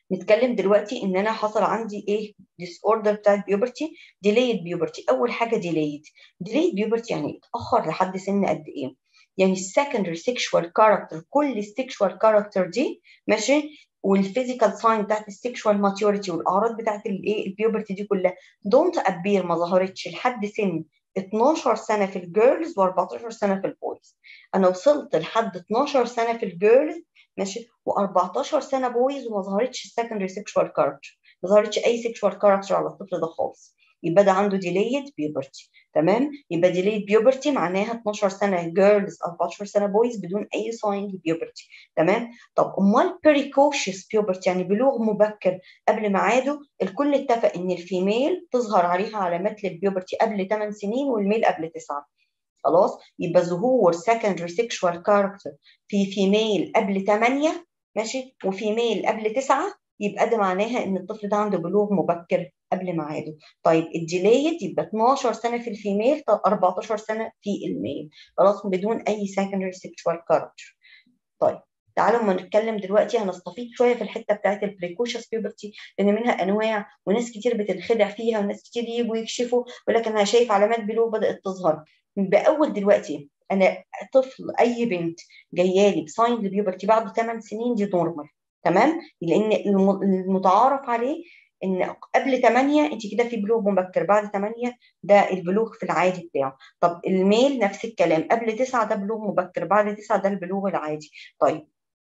نتكلم دلوقتي ان انا حصل عندي ايه ديس اوردر بتاعت بيوبرتي ديليد بيوبرتي اول حاجه ديليد ديليد بيوبرتي يعني اتاخر لحد سن قد ايه يعني السكندري سيكشوال كاركتر كل السيكشوال كاركتر دي ماشي والفيزيكال ساين بتاعت السيكشوال ماتيوريتي والاعراض بتاعت الايه البيوبرتي دي كلها دونت ابير ما ظهرتش لحد سن 12 سنه في الجيرلز و14 سنه في البويز انا وصلت لحد 12 سنه في الجيرلز ماشي و14 سنه بويز وما ظهرتش السكندري سيكشوال كاركتر ما ظهرتش اي سيكشوال كاركتر على الطفل ده خالص يبقى ده عنده ديليد بيوبرتي تمام يبقى ديليد بيوبرتي معناها 12 سنه جيرلز 14 سنه بويز بدون اي ساين للبيوبرتي تمام طب امال بريكوشس بيوبرتي يعني بلوغ مبكر قبل ميعاده الكل اتفق ان الفيميل تظهر عليها علامات للبيوبرتي قبل 8 سنين والميل قبل 9 خلاص يبقى ظهور secondary sexual character في فيميل قبل 8 ماشي وفيميل قبل 9 يبقى ده معناها ان الطفل ده عنده بلوغ مبكر قبل ميعاده طيب الديليت يبقى 12 سنه في الفيميل 14 سنه في الميل خلاص بدون اي secondary sexual character طيب تعالوا ما نتكلم دلوقتي هنستفيد شويه في الحته بتاعت البريكوشس بيوبرتي لان منها انواع وناس كتير بتنخدع فيها وناس كتير يجوا يكشفوا ولكن انا شايف علامات بلوغ بدات تظهر باول دلوقتي انا طفل اي بنت جايه لي بساين البيوبرتي بعد 8 سنين دي نورمال تمام لان المتعارف عليه ان قبل 8 انت كده في بلوغ مبكر بعد 8 ده البلوغ في العادي بتاعه طب الميل نفس الكلام قبل 9 ده بلوغ مبكر بعد 9 ده البلوغ العادي طيب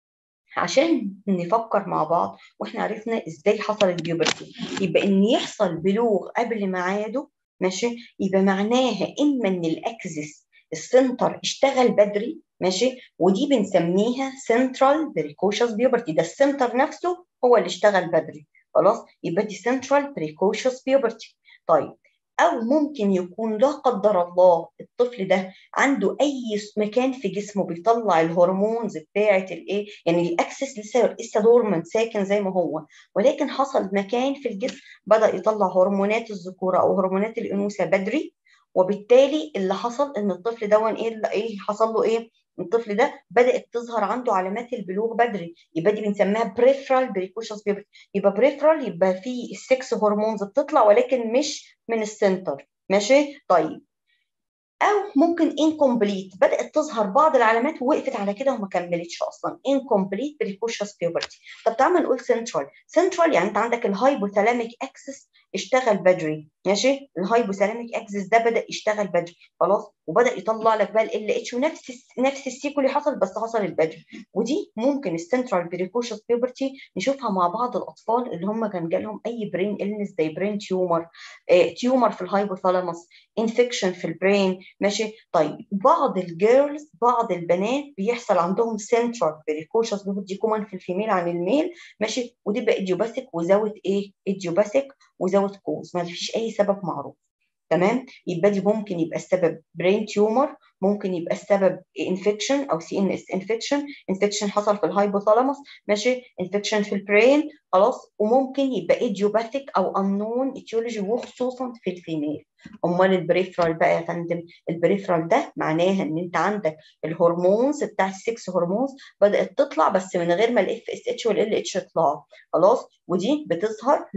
عشان نفكر مع بعض واحنا عرفنا ازاي حصل البيوبرتي يبقى ان يحصل بلوغ قبل ميعاده ماشي يبقى معناها اما ان الاكسس السنتر اشتغل بدري ماشي ودي بنسميها سنترال بريكوشس بيوبرتي ده السنتر نفسه هو اللي اشتغل بدري خلاص يبقى دي سنترال بريكوشس بيوبرتي طيب او ممكن يكون لا قدر الله الطفل ده عنده اي مكان في جسمه بيطلع الهرمونز بتاعه الايه يعني الاكسس لسه لسه دورمنت ساكن زي ما هو ولكن حصل مكان في الجسم بدا يطلع هرمونات الذكوره او هرمونات الانوثه بدري وبالتالي اللي حصل ان الطفل ده ايه ايه حصل له ايه الطفل ده بدات تظهر عنده علامات البلوغ بدري يبقى دي بنسميها بريفرال بريكوشس بيبرتي يبقى بريفرال يبقى في السكس هرمونز بتطلع ولكن مش من السنتر ماشي طيب او ممكن incomplete بدات تظهر بعض العلامات ووقفت على كده وما كملتش اصلا incomplete precocious puberty طب تعال نقول central central يعني انت عندك الهايبوثالاميك اكسس اشتغل بدري ماشي الهايبوثالاميك اكسس ده بدا يشتغل بدري خلاص وبدا يطلع لك بقى ال اتش ونفس نفس السيكو اللي حصل بس حصل البدري ودي ممكن السنترال بريكوشس بيوبرتي نشوفها مع بعض الاطفال اللي هم كان جالهم اي برين النس زي برين تيومر اه تيومر في الهايبوثالاموس انفكشن في البرين ماشي طيب بعض الجيرلز بعض البنات بيحصل عندهم سنترال بريكوشس بيوبرتي كومن في الفيميل عن الميل ماشي ودي بقى ايديوباثيك وزاويه ايه ايديوباثيك وزاويه كوز ما فيش اي سبب معروف تمام يبقى دي ممكن يبقى السبب برين تيومر ممكن يبقى السبب انفكشن او سي ان اس انفكشن انفكشن حصل في الهايبوثالاموس ماشي انفكشن في البرين خلاص وممكن يبقى ايديوباثيك او انون ايتيولوجي وخصوصا في الفيميل امال البريفرال بقى يا فندم البريفرال ده معناها ان انت عندك الهرمونز بتاع السكس هرمونز بدات تطلع بس من غير ما الاف اس اتش والال اتش يطلعوا خلاص ودي بتظهر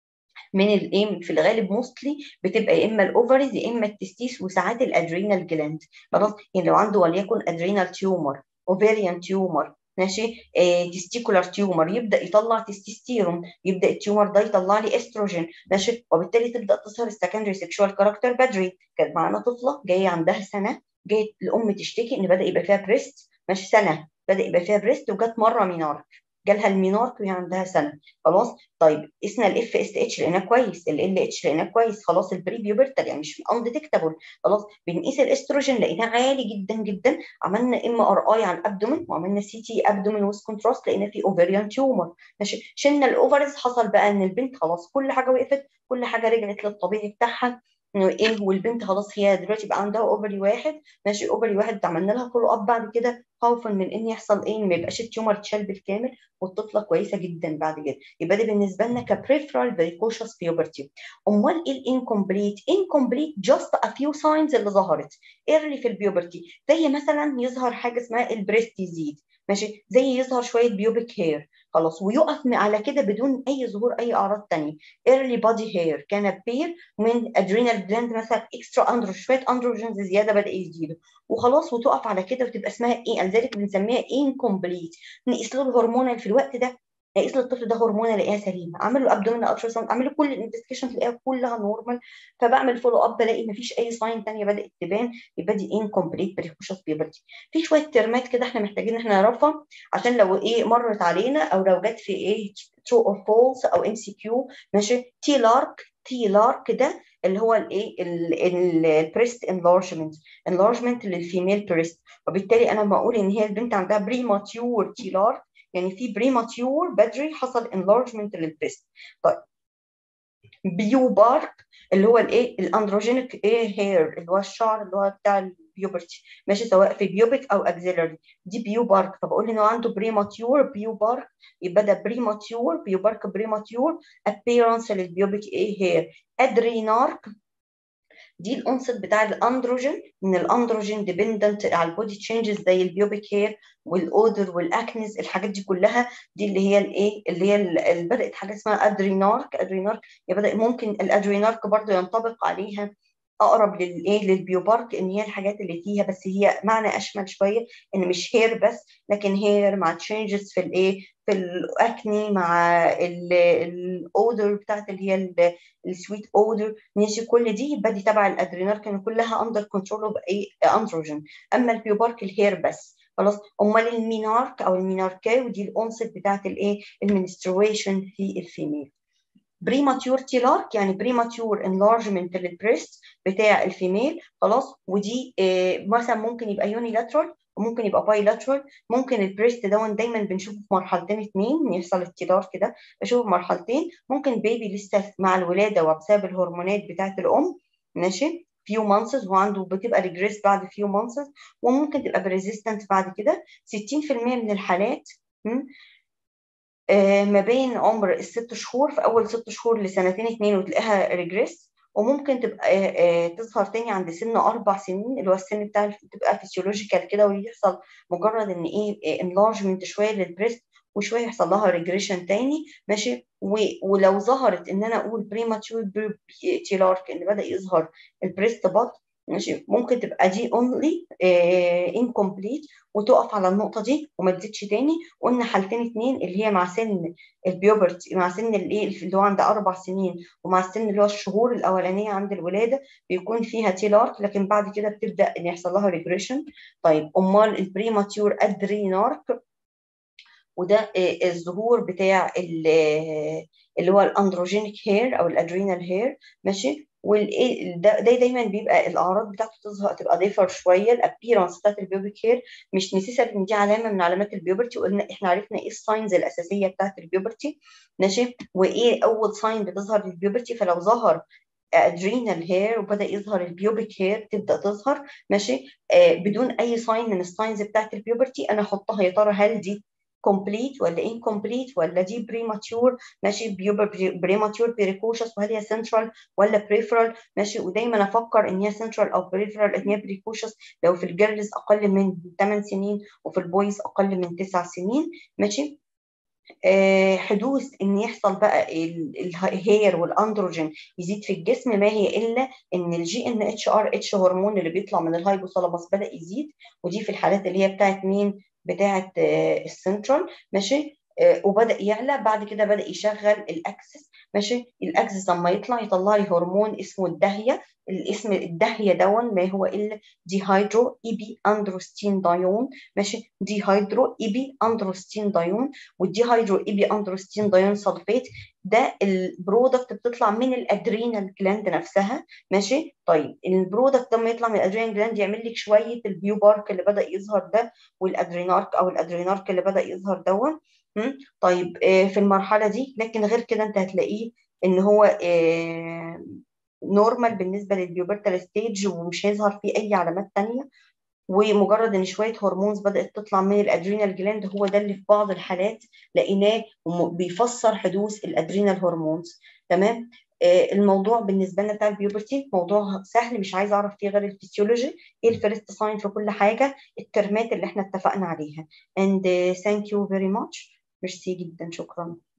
من الايه في الغالب موستلي بتبقى يا اما الاوفريز يا اما التستيس وساعات الادرينال جلاند خلاص يعني لو عنده وليكن ادرينال تيومر اوفيريان تيومر ماشي تستيكولار تيومر يبدا يطلع تستوستيرون يبدا التيومر ده يطلع لي استروجين ماشي وبالتالي تبدا تظهر السكندري سيكشوال كاركتر بدري كانت معانا طفله جايه عندها سنه جت الام تشتكي ان بدا يبقى فيها بريست ماشي سنه بدا يبقى فيها بريست وجت مره مينار جالها المينارك وهي عندها سنه خلاص طيب قسنا الاف اس اتش لقيناه كويس ال اتش لقيناه كويس خلاص البري بيوبرتال يعني مش انديتكتابل خلاص بنقيس الاستروجين لقيناه عالي جدا جدا عملنا ام ار اي على الابدومن وعملنا سي تي ابدومن ويز كونتراست لقينا في اوفريان تيومر ماشي شلنا الاوفرز حصل بقى ان البنت خلاص كل حاجه وقفت كل حاجه رجعت للطبيعي بتاعها ايه والبنت خلاص هي دلوقتي بقى عندها اوفري واحد ماشي اوفري واحد عملنا لها فولو اب بعد كده خوفا من ان يحصل ايه ما يبقاش التيومر اتشال بالكامل والطفله كويسه جدا بعد كده يبقى ده بالنسبه لنا كبريفرال بريكوشس بيوبرتي امال ايه الانكمبليت انكمبليت جاست ا فيو ساينز اللي ظهرت ايرلي في البيوبرتي زي مثلا يظهر حاجه اسمها البريست يزيد ماشي زي يظهر شويه بيوبك هير خلاص ويقف على كده بدون اي ظهور اي اعراض ثانيه early body hair كان بير من adrenal gland مثلا اكسترا اندرو شويه اندروجينز زياده بدا يزيدوا وخلاص وتقف على كده وتبقى اسمها ايه لذلك بنسميها incomplete نقيس له الهرمونال في الوقت ده نقيس له الطفل ده هرمون الاقيها سليمه اعمل له ابدومينال التراساوند اعمل له كل الانفستيجيشن تلاقيها كلها نورمال فبعمل فولو اب بلاقي مفيش اي ساين ثانيه بدات تبان يبقى دي انكمبليت بريكوشس بيبرتي في شويه ترمات كده احنا محتاجين ان احنا نعرفها عشان لو ايه مرت علينا او لو جت في ايه ترو اور فولس او ام سي كيو ماشي تي لارك تي لارك ده اللي هو الايه البريست انلارجمنت انلارجمنت للفيميل بريست وبالتالي انا بقول ان هي البنت عندها بريماتيور تي لارك يعني في بريماتيور بدري حصل انلارجمنت للبريست طيب بيو بارك اللي هو الايه الاندروجينيك ايه هير اللي هو الشعر اللي هو بتاع البيوبرتي ماشي سواء في بيوبك او اكزيلري دي بيو بارك فبقول انه عنده بريماتيور بيو بارك يبقى ده بريماتيور بيو بارك بريماتيور ابييرنس للبيوبك ايه هير ادرينارك دي الانست بتاع الاندروجين من الاندروجين ديبندنت على البودي تشينجز زي البيوبيك هير والاودر والاكنز الحاجات دي كلها دي اللي هي الايه اللي هي اللي بدات حاجه اسمها ادرينارك ادرينارك بدا ممكن الادرينارك برضه ينطبق عليها اقرب للايه للبيوبارك ان هي الحاجات اللي فيها بس هي معنى اشمل شويه ان مش هير بس لكن هير مع تشينجز في الايه في الاكني مع الاودر بتاعت اللي هي السويت اودر ماشي كل دي يبقى دي تبع الادرينال كان كلها اندر كنترول اوف ايه اندروجين اما البيوبارك الهير بس خلاص امال المينارك او الميناركاي ودي الانست بتاعت الايه المنسترويشن في الفيميل بريماتيور تيلارك يعني بريماتيور انلارجمنت للبريست بتاع الفيميل خلاص ودي إيه مثلا ممكن يبقى يونيلاترال وممكن يبقى بايلاترال ممكن البريست دون دايما بنشوفه في مرحلتين اتنين يحصل التيلار كده بشوفه في مرحلتين ممكن بيبي لسه مع الولاده وبسبب الهرمونات بتاعه الام ماشي فيو مانسز وعنده بتبقى ريجريس بعد فيو مانسز وممكن تبقى بريزيستنت بعد كده 60% من الحالات آه ما بين عمر الست شهور في اول ست شهور لسنتين اتنين وتلاقيها ريجريس وممكن تبقى تظهر تاني عند سن اربع سنين اللي هو السن بتاع تبقى فيسيولوجيكال كده ويحصل مجرد ان ايه انلارجمنت شويه للبريست وشويه يحصل لها ريجريشن تاني ماشي ولو ظهرت ان انا اقول بريماتشور تيلارك ان بدا يظهر البريست بط ماشي ممكن تبقى دي اونلي انكمبليت وتقف على النقطه دي وما تزيدش تاني قلنا حالتين اتنين اللي هي مع سن البيوبرتي مع سن الايه اللي هو عند اربع سنين ومع السن اللي هو الشهور الاولانيه عند الولاده بيكون فيها تيلارك لكن بعد كده بتبدا ان يحصل لها ريجريشن طيب امال البريماتيور ادرينارك وده الظهور بتاع اللي هو الاندروجينيك هير او الادرينال هير ماشي والايه ده, ده دايما بيبقى الاعراض بتاعته تظهر تبقى ديفر شويه الابيرنس بتاعت البيوبيك هير مش نسيسر ان دي علامه من علامات البيوبرتي وقلنا احنا عرفنا ايه الساينز الاساسيه بتاعت البيوبرتي ماشي وايه اول ساين بتظهر للبيوبرتي فلو ظهر ادرينال هير وبدا يظهر البيوبيك هير تبدا تظهر ماشي آه بدون اي ساين من الساينز بتاعت البيوبرتي انا احطها يا ترى هل دي كومبليت ولا انكمبليت ولا دي بريماتيور ماشي بيبقى بريماتيور بريكوشس وهل هي سنترال ولا بريفرال ماشي ودايما افكر ان هي سنترال او بريفرال ان هي بريكوشس لو في الجيرلز اقل من 8 سنين وفي البويز اقل من 9 سنين ماشي آه حدوث ان يحصل بقى الهير والاندروجين يزيد في الجسم ما هي الا ان الجي ان اتش ار اتش هرمون اللي بيطلع من الهايبوثالاموس بدا يزيد ودي في الحالات اللي هي بتاعت مين بتاعه السنترال ماشي وبدا يعلى بعد كده بدا يشغل الاكسس ماشي الاكسس لما يطلع يطلع لي هرمون اسمه الدهيه الاسم الدهيه دون ما هو الا ديهايدرو ايبي اندروستين دايون ماشي ديهايدرو ايبي اندروستين دايون والديهايدرو ايبي اندروستين دايون سلفيت ده البرودكت بتطلع من الادرينال جلاند نفسها ماشي طيب البرودكت لما يطلع من الادرينال جلاند يعمل لك شويه البيو بارك اللي بدا يظهر ده والادرينارك او الادرينارك اللي بدا يظهر دون طيب في المرحله دي لكن غير كده انت هتلاقيه ان هو نورمال بالنسبه للبيوبرتال ستيج ومش هيظهر فيه اي علامات ثانيه ومجرد ان شويه هرمونز بدات تطلع من الادرينال جلاند هو ده اللي في بعض الحالات لقيناه بيفسر حدوث الادرينال هرمونز تمام آه الموضوع بالنسبه لنا بتاع البيوبرتي موضوع سهل مش عايزه اعرف فيه غير الفسيولوجي ايه الفيرست ساين في كل حاجه الترمات اللي احنا اتفقنا عليها and uh, thank you very much ميرسي جدا شكرا